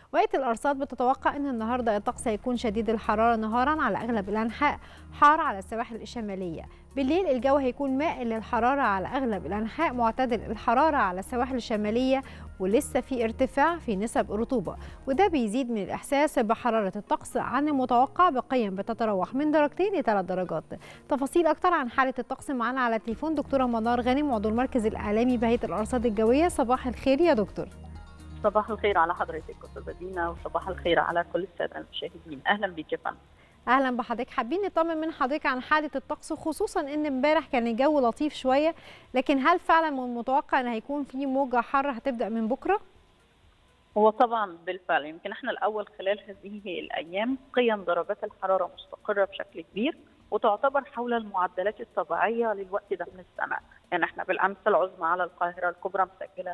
وقت الأرصاد بتتوقع أن النهاردة الطقس هيكون شديد الحرارة نهارا على أغلب الأنحاء حار على السواحل الشمالية بالليل الجو هيكون مائل للحرارة على أغلب الأنحاء معتدل الحرارة على السواحل الشمالية ولسه في ارتفاع في نسب الرطوبة وده بيزيد من الإحساس بحرارة الطقس عن المتوقع بقيم بتتراوح من درجتين لثلاث درجات تفاصيل أكتر عن حالة الطقس معانا على التليفون دكتورة منار غانم عضو المركز الإعلامي بهيئة الأرصاد الجوية صباح الخير يا دكتور صباح الخير على حضرتك استاذه دينا وصباح الخير على كل الساده المشاهدين اهلا بيك يا فندم اهلا بحضرتك حابين نطمن من حضرتك عن حاله الطقس خصوصا ان امبارح كان الجو لطيف شويه لكن هل فعلا من المتوقع ان هيكون في موجه حاره هتبدا من بكره هو طبعا بالفعل يمكن احنا الاول خلال هذه الايام قيم درجات الحراره مستقره بشكل كبير وتعتبر حول المعدلات الطبيعيه للوقت ده من السنه، يعني احنا بالامس العظمى على القاهره الكبرى مسجله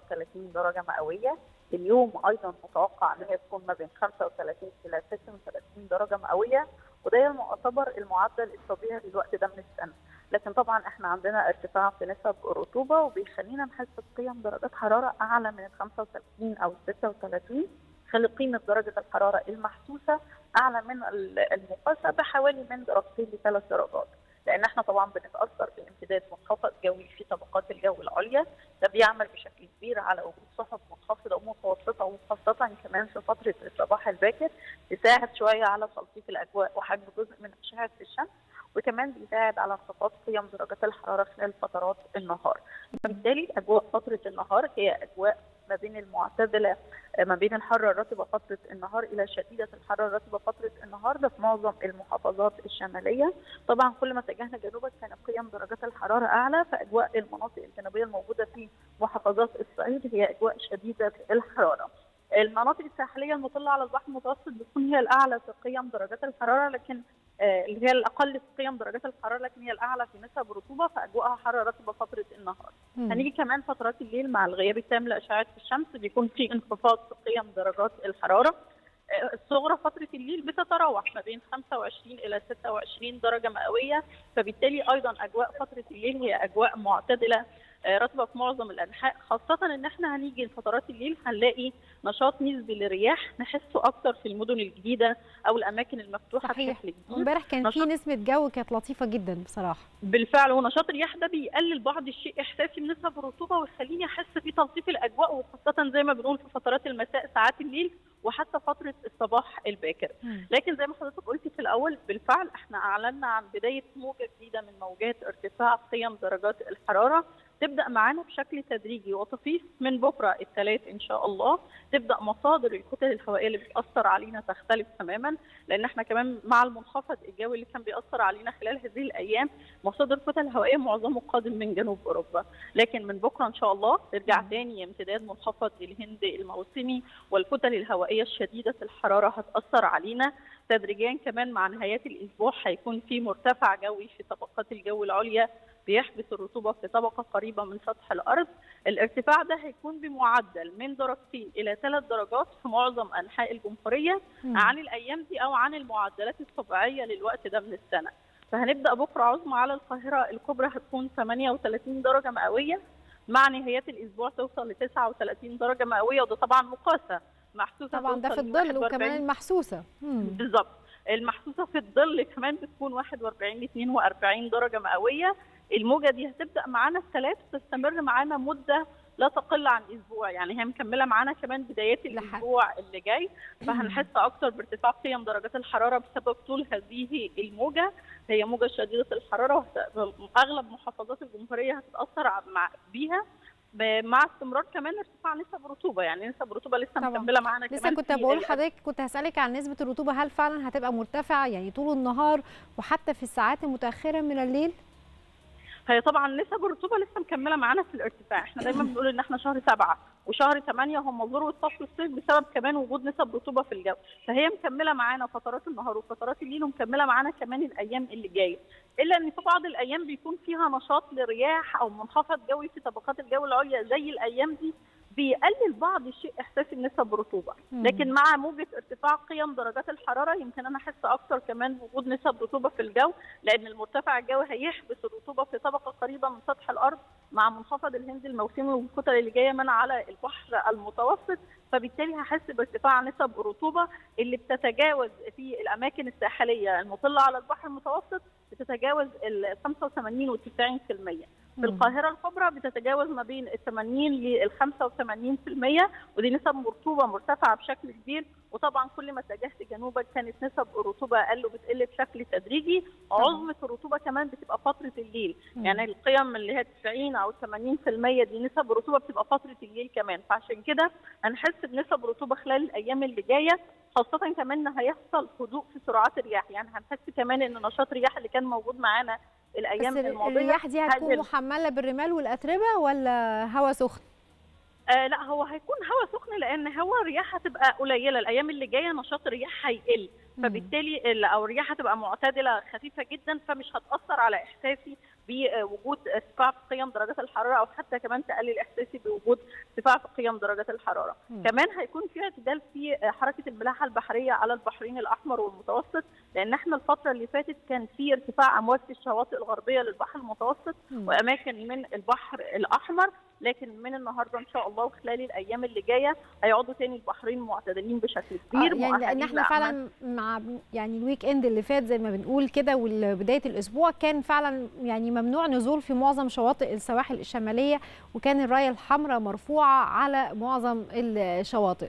35 درجه مئويه، اليوم ايضا متوقع ان هي تكون ما بين 35 الى 36 درجه مئويه وده يعتبر المعدل الطبيعي للوقت ده من السنه، لكن طبعا احنا عندنا ارتفاع في نسب الرطوبه وبيخلينا نحس بقيم درجات حراره اعلى من ال 35 او 36 خلي قيمه درجه الحراره المحسوسه اعلى من المقاسه بحوالي من درجتين لثلاث درجات لان احنا طبعا بنتاثر بامتداد منخفض جوي في طبقات الجو العليا ده بيعمل بشكل كبير على وجود سحب منخفضه ومتوسطه وخاصه كمان في فتره الصباح الباكر تساعد شويه على تلطيف الاجواء وحجب جزء من اشعه الشمس وكمان بيساعد على انخفاض قيم درجات الحراره خلال فترات النهار. فبالتالي اجواء فتره النهار هي اجواء ما بين المعتدله ما بين الحاره الرطبه فتره النهار الى شديده الحراره الرطبه فتره النهار ده في معظم المحافظات الشماليه طبعا كل ما اتجهنا جنوبا كانت قيم درجات الحراره اعلى فاجواء المناطق الجنوبيه الموجوده في محافظات الصعيد هي اجواء شديده الحراره المناطق الساحليه المطله على البحر المتوسط بتكون هي الاعلى في قيم درجات الحراره لكن اللي هي الاقل في قيم درجات الحراره لكن هي الاعلى في نسب الرطوبه فاجواءها حاره رطبه فتره النهار. مم. هنيجي كمان فترات الليل مع الغياب التام لاشعه الشمس بيكون في انخفاض في قيم درجات الحراره. الصغرى فتره الليل بتتراوح ما بين 25 الى 26 درجه مئويه فبالتالي ايضا اجواء فتره الليل هي اجواء معتدله رطبه في معظم الانحاء خاصه ان احنا هنيجي لفترات الليل هنلاقي نشاط نسبي للرياح نحسه اكتر في المدن الجديده او الاماكن المفتوحه صحيح امبارح كان في نسبه جو كانت لطيفه جدا بصراحه بالفعل ونشاط الرياح ده بيقلل بعض الشيء احساسي بنسب الرطوبه ويخليني احس بتلطيف الاجواء وخاصه زي ما بنقول في فترات المساء ساعات الليل وحتى فتره الصباح الباكر لكن زي ما حضرتك قلتي في الاول بالفعل احنا اعلنا عن بدايه موجه جديده من موجات ارتفاع قيم درجات الحراره تبدا معانا بشكل تدريجي وطفيف من بكره الثلاث ان شاء الله تبدا مصادر الكتل الهوائيه اللي بتاثر علينا تختلف تماما لان احنا كمان مع المنخفض الجوي اللي كان بيأثر علينا خلال هذه الايام مصادر الكتل الهوائيه معظمه قادم من جنوب اوروبا لكن من بكره ان شاء الله ترجع تاني امتداد منخفض الهند الموسمي والكتل الهوائيه الشديده الحراره هتأثر علينا تدريجيا كمان مع نهايات الاسبوع هيكون في مرتفع جوي في طبقات الجو العليا بيحبس الرطوبة في طبقة قريبة من سطح الأرض الارتفاع ده هيكون بمعدل من درجتين إلى ثلاث درجات في معظم أنحاء الجمهورية عن الأيام دي أو عن المعدلات الطبيعية للوقت ده من السنة فهنبدأ بكرة عظمى على القاهرة الكبرى هتكون 38 درجة مئوية مع نهايات الأسبوع توصل ل 39 درجة مئوية وده طبعا مقاسة محسوسة طبعا ده في الظل وكمان المحسوسة بالظبط المحسوسه في الظل كمان بتكون 41 ل 42 درجه مئويه الموجه دي هتبدا معانا الثلاث وتستمر معانا مده لا تقل عن اسبوع يعني هي مكمله معانا كمان بدايات الاسبوع اللي جاي فهنحس اكتر بارتفاع قيم درجات الحراره بسبب طول هذه الموجه هي موجه شديده الحراره اغلب محافظات الجمهوريه هتتاثر مع بيها مع استمرار كمان ارتفاع نسب الرطوبه يعني نسب الرطوبه لسه طبعا. مكمله معانا لسه كمان كنت بقول لحضرتك كنت هسالك عن نسبه الرطوبه هل فعلا هتبقى مرتفعه يعني طول النهار وحتى في الساعات المتاخره من الليل هي طبعا نسب الرطوبه لسه مكمله معانا في الارتفاع احنا دايما بنقول ان احنا شهر سبعة وشهر 8 هم ذروه فصل الصيف بسبب كمان وجود نسب رطوبه في الجو فهي مكمله معانا فترات النهار وفترات الليل ومكمله معانا كمان الايام اللي جايه الا ان في بعض الايام بيكون فيها نشاط لرياح او منخفض جوي في طبقات الجو العليا زي الايام دي بيقلل بعض الشيء احساس النسب الرطوبه لكن مع موجه ارتفاع قيم درجات الحراره يمكن انا احس اكتر كمان بوجود نسب رطوبه في الجو لان المرتفع الجوي هيحبس الرطوبه في طبقه قريبه من سطح الارض مع منخفض الهند الموسمي والكتل اللي جايه من على البحر المتوسط فبالتالي هحس بارتفاع نسب الرطوبه اللي بتتجاوز في الاماكن الساحليه المطله على البحر المتوسط بتتجاوز ال 85 و 90% في القاهرة الكبرى بتتجاوز ما بين ال 80 لل 85% ودي نسب رطوبة مرتفعة بشكل كبير وطبعا كل ما اتجهت جنوبا كانت نسب الرطوبة أقل وبتقل بشكل تدريجي عظمة الرطوبة كمان بتبقى فترة الليل مم. يعني القيم اللي هي 90 أو 80% دي نسب الرطوبة بتبقى فترة الليل كمان فعشان كده هنحس بنسب رطوبة خلال الأيام اللي جاية خاصة كمان ان هيحصل هدوء في سرعات الرياح يعني هنحس كمان ان نشاط الرياح اللي كان موجود معانا الايام بس الماضيه الرياح دي هتكون محمله بالرمال والاتربه ولا هواء سخن؟ آه لا هو هيكون هواء سخن لان هو الرياح هتبقى قليله الايام اللي جايه نشاط الرياح هيقل فبالتالي او الرياح هتبقى معتدله خفيفه جدا فمش هتاثر على احساسي بوجود ارتفاع في قيم درجات الحراره او حتى كمان تقلل احساسي بوجود ارتفاع في قيم درجات الحراره. مم. كمان هيكون في اعتدال في حركه الملاحه البحريه على البحرين الاحمر والمتوسط لان احنا الفتره اللي فاتت كان في ارتفاع امواج في الشواطئ الغربيه للبحر المتوسط مم. واماكن من البحر الاحمر لكن من النهارده ان شاء الله وخلال الايام اللي جايه هيقعدوا تاني البحرين معتدلين بشكل كبير آه يعني لان احنا فعلا مع يعني الويك اند اللي فات زي ما بنقول كده وبدايه الاسبوع كان فعلا يعني ممنوع نزول في معظم شواطئ السواحل الشماليه وكان الرايه الحمراء مرفوعه على معظم الشواطئ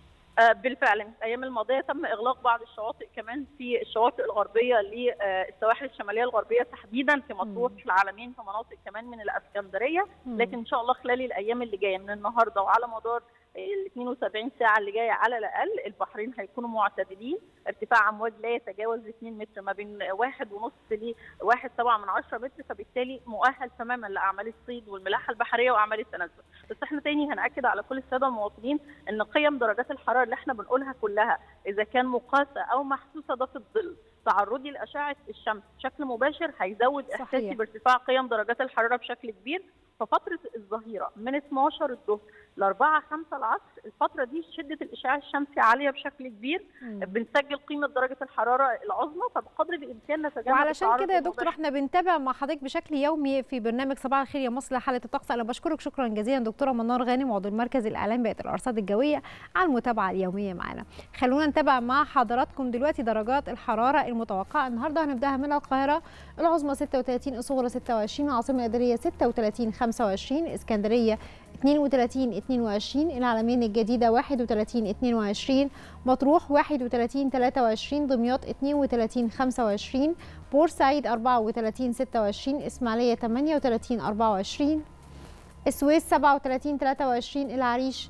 بالفعل في الايام الماضيه تم اغلاق بعض الشواطئ كمان في الشواطئ الغربيه للسواحل الشماليه الغربيه تحديدا في مطروح في العالمين في مناطق كمان من الاسكندريه لكن ان شاء الله خلال الايام اللي جايه من النهارده وعلى مدار ال 72 ساعه اللي جايه على الاقل البحرين هيكونوا معتدلين ارتفاع امواج لا يتجاوز 2 متر ما بين واحد ونص ل 1 طبعا من 10 متر فبالتالي مؤهل تماما لاعمال الصيد والملاحه البحريه واعمال التنزل بس احنا تاني هناكد على كل الساده المواطنين ان قيم درجات الحراره اللي احنا بنقولها كلها اذا كان مقاسه او محسوسه ده في الظل تعرضي لاشعه الشمس بشكل مباشر هيزود احساسي بارتفاع قيم درجات الحراره بشكل كبير ففتره الظهيره من 12 الظهر ل 4 5 العصر الفتره دي شده الاشعاع الشمسي عاليه بشكل كبير مم. بنسجل قيمه درجه الحراره العظمى فبقدر الامكان نتجنب وعلشان كده يا دكتور احنا بنتابع مع حضرتك بشكل يومي في برنامج صباح الخير يا مصر لحاله الطقس انا بشكرك شكرا جزيلا دكتوره منار غانم عضو المركز الاعلامي بهيئه الارصاد الجويه على المتابعه اليوميه معانا خلونا نتابع مع حضراتكم دلوقتي درجات الحراره المتوقعه النهارده هنبداها من القاهره العظمى 36 الصغرى 26 العاصمه الاداريه 36 25 اسكندريه 32 22 العلمين الجديدة 31 22 مطروح 31 23 دمياط 32 25 بورسعيد 34 26 إسماعيلية 38 24 السويس 37 23 العريش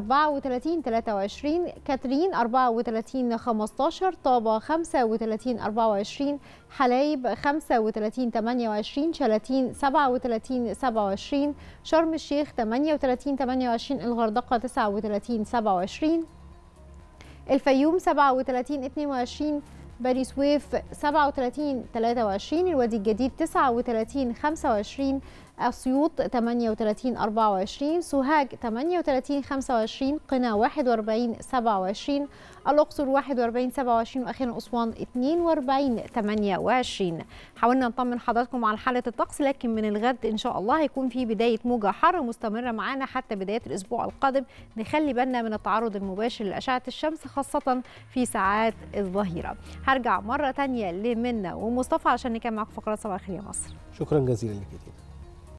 34 23 كاترين 34 15 طابة 35 24 حلايب 35 28 شلاتين 37 27 شرم الشيخ 38 28 الغردقة 39 27 الفيوم 37 22 بني سويف 37 23 الوادي الجديد 39 25 أسيوط 38 24 سوهاج 38 25 قنا 41 27 الأقصر 41 27 وأخيرا أسوان 42 28 حاولنا نطمن حضراتكم على حالة الطقس لكن من الغد إن شاء الله هيكون في بداية موجة حر مستمرة معانا حتى بداية الأسبوع القادم نخلي بالنا من التعرض المباشر لأشعة الشمس خاصة في ساعات الظهيرة هرجع مرة تانية لمنى ومصطفى عشان نكمل معاكم فقرات صباح الخير يا مصر شكرا جزيلا لك